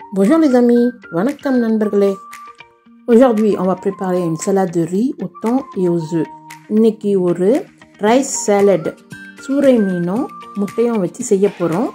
Bonjour les amis, வணக்கம் நண்பர்களே Aujourd'hui, on va préparer une salade de riz au thon et aux œufs. இன்னைக்கு ஒரு rice salad சூறை மீனும் முட்டையும் வச்சு செய்ய போகிறோம்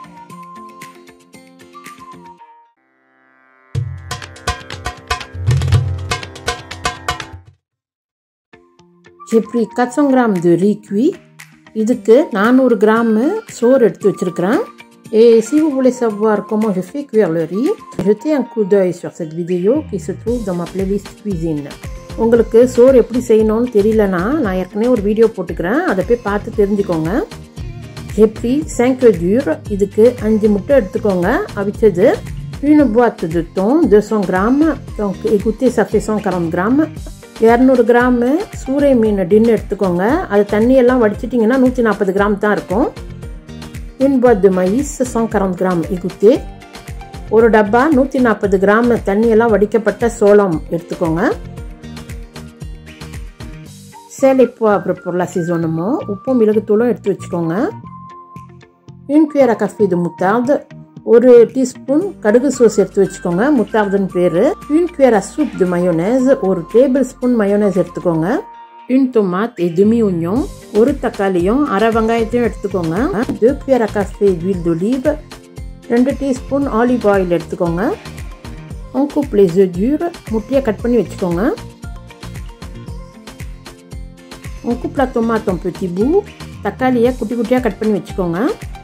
J'ai pris 400 grammes de riz cuit. இதுக்கு நானூறு கிராமு சோறு எடுத்து வச்சுருக்கிறேன் Et si vous voulez savoir comment je fais cuire le riz, jetez un coup d'œil sur cette vidéo qui se trouve dans ma playlist cuisine. உங்களுக்கு சோறு எப்படி செய்யணும்னு தெரியலனா நான் ஏற்கனவே ஒரு வீடியோ போட்டுக்கிறேன் அதை போய் பார்த்து தெரிஞ்சுக்கோங்க எப்படி cinq dur இதுக்கு அஞ்சு முட்டை எடுத்துக்கோங்க அவிச்சது une boîte de thon 200 grammes donc écoutez ça fait 140 grammes இரநூறு கிராமு சூறை மீன் டின்னு எடுத்துக்கோங்க அது தண்ணியெல்லாம் வடிச்சிட்டிங்கன்னா நூற்றி நாற்பது கிராம் தான் இருக்கும் une boîte de maïs 140 grammes égoutté ஒரு டப்பா நூற்றி நாற்பது கிராம் தண்ணியெல்லாம் வடிக்கப்பட்ட சோளம் எடுத்துக்கோங்க சேலை poivre pour l'assaisonnement உப்பும் மிளகுத்தூளும் எடுத்து வச்சுக்கோங்க une cuillère à café de moutarde ஒரு டீஸ்பூன் கடுகு சோஸ் எடுத்து வச்சுக்கோங்க முத்தார்துன்னு பேர் une cuillère à soupe de mayonnaise ஒரு டேபிள் ஸ்பூன் மயோனைஸ் எடுத்துக்கோங்க une tomate et demi oignon ஒரு தக்காளியும் அரை வெங்காயத்தையும் எடுத்துக்கோங்க deux cuillères à café d'huile d'olive ரெண்டு டீஸ்பூன் ஆலிவ் ஆயில் எடுத்துக்கோங்க on coupe les œufs durs முட்டையை கட் பண்ணி வச்சுக்கோங்க on coupe la tomate en petit bout தக்காளியை குட்டி குட்டியாக கட் பண்ணி வச்சுக்கோங்க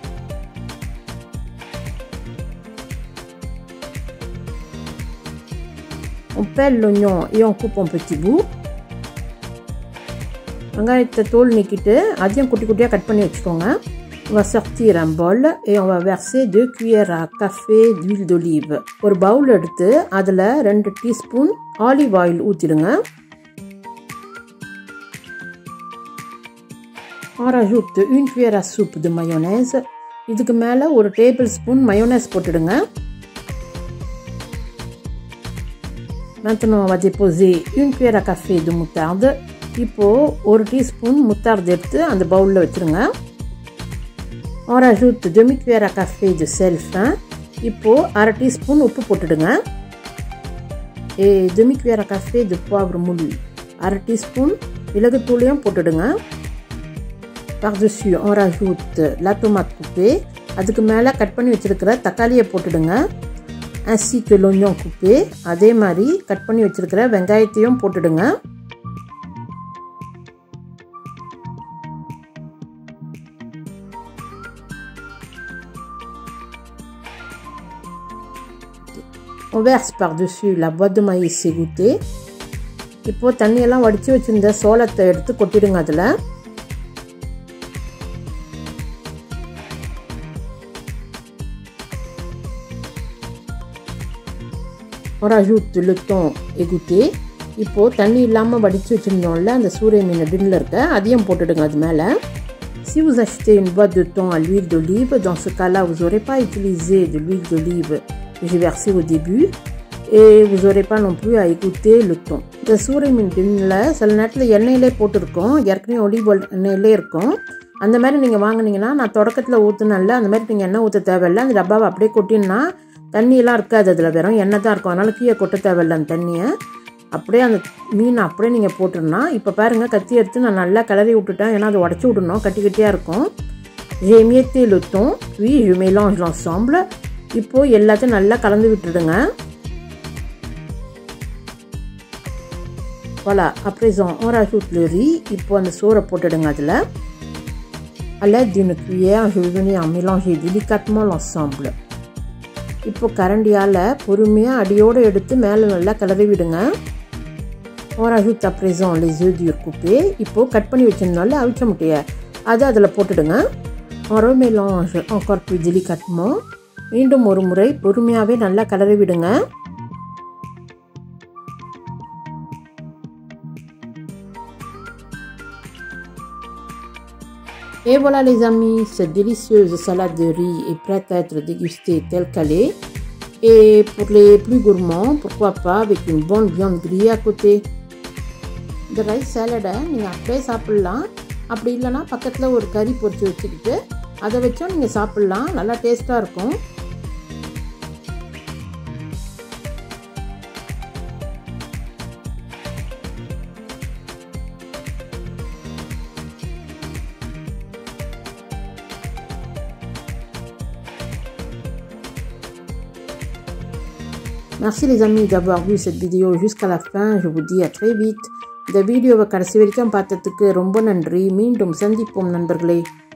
on pèle l'oignon et on coupe en petits bouts வெங்காயத்தை தோல் நீக்கிட்டு அதையும் குட்டி குட்டியாக கட் பண்ணி வச்சுக்கோங்க on va sortir un bol et on va verser deux cuillères à café d'huile d'olive ஒரு பவுல் எடுத்து அதில் ரெண்டு டீஸ்பூன் ஆலிவ் ஆயில் ஊற்றிடுங்க on rajoute une cuillère à soupe de mayonnaise இதுக்கு மேலே ஒரு டேபிள் ஸ்பூன் மயோனைஸ் போட்டுடுங்க Maintenant, on va déposer une cuillère à café de moutarde. இப்போது ஒரு டீஸ்பூன் முத்தார்து எடுத்து அந்த பவுலில் வச்சுருங்க on rajoute demi cuillère à café de sel fin இப்போது அரை டீஸ்பூன் உப்பு போட்டுடுங்க et demi cuillère à café de poivre moulu அரை டீஸ்பூன் மிளகுத்தூளையும் போட்டுடுங்க par dessus on rajoute la tomate coupée அதுக்கு மேலே கட் பண்ணி வச்சுருக்கிற தக்காளியை போட்டுடுங்க ainsi que l'oignon coupé அதே மாதிரி கட் பண்ணி வச்சுருக்கிற வெங்காயத்தையும் போட்டுடுங்க on verse par-dessus la boîte de maïs égouttée இப்போது தண்ணியெல்லாம் வடித்து வச்சுருந்த சோளத்தை எடுத்து கொட்டிடுங்க அதில் on rajoute le thon égoutté இப்போது தண்ணி இல்லாமல் வடித்து வச்சுருந்தோம்ல அந்த சூரிய மீன் டின்னில் இருக்க அதையும் போட்டுடுங்க அது மேலே Si vous achetez une boîte de thon à l'huile d'olive, dans ce cas-là, vous n'aurez pas utilisé de l'huile d'olive que j'ai versée au début et vous n'aurez pas non plus à égoutter le thon. இந்த சூரிய மீன் டின்னில் சில நேரத்தில் எண்ணெயிலே போட்டிருக்கோம் ஏற்கனவே olive எண்ணெயிலே இருக்கும் அந்த மாதிரி நீங்கள் வாங்கினீங்கன்னா நான் தொடக்கத்தில் ஊற்றுனல அந்த மாதிரி நீங்கள் எண்ணெய் ஊற்ற தேவையில்லை அந்த டப்பாவை அப்படியே கொட்டினா தண்ணியெல்லாம் இருக்காது அதில் வெறும் எண்ணெய் தான் இருக்கும் அதனால் கீழே கொட்ட தேவையில்லை அந்த தண்ணியை அப்படியே அந்த மீன் அப்படியே நீங்கள் போட்டுருனா இப்போ பாருங்கள் கத்தி எடுத்து நான் நல்லா கிளறி விட்டுட்டேன் ஏன்னா அதை உடச்சி விடணும் கட்டி கட்டியாக இருக்கும் j'ai émietté le thon puis je mélange l'ensemble இப்போது எல்லாத்தையும் நல்லா கலந்து விட்டுடுங்க voilà à présent on rajoute le riz இப்போ அந்த சோறை போட்டுடுங்க அதில் à l'aide d'une cuillère je vais venir mélanger délicatement l'ensemble இப்போ கரண்டியால் பொறுமையாக அடியோடு எடுத்து மேலே நல்லா கிளறி விடுங்க on rajoute à présent les œufs durs coupés இப்போது கட் பண்ணி வச்சிருந்தோம்ல அவிச்ச முட்டையை அதை அதில் போட்டுடுங்க on remélange encore plus délicatement மீண்டும் ஒரு முறை பொறுமையாகவே நல்லா கிளறி விடுங்க Et voilà les amis, cette délicieuse salade de riz est prête à être dégustée telle qu'elle est. Et pour les plus gourmands, pourquoi pas avec une bonne viande grillée à côté. இந்த rice சேலடை நீங்கள் அப்படியே சாப்பிட்லாம் அப்படி இல்லைன்னா பக்கத்தில் ஒரு கறி பொரிச்சு வச்சுக்கிட்டு அதை வச்சும் நீங்கள் சாப்பிட்லாம் நல்லா டேஸ்ட்டாக இருக்கும் Merci les amis d'avoir vu cette vidéo jusqu'à la fin. Je vous dis à très vite. இந்த வீடியோவை கடைசி வரைக்கும் பார்த்ததுக்கு ரொம்ப நன்றி மீண்டும் சந்திப்போம் நண்பர்களே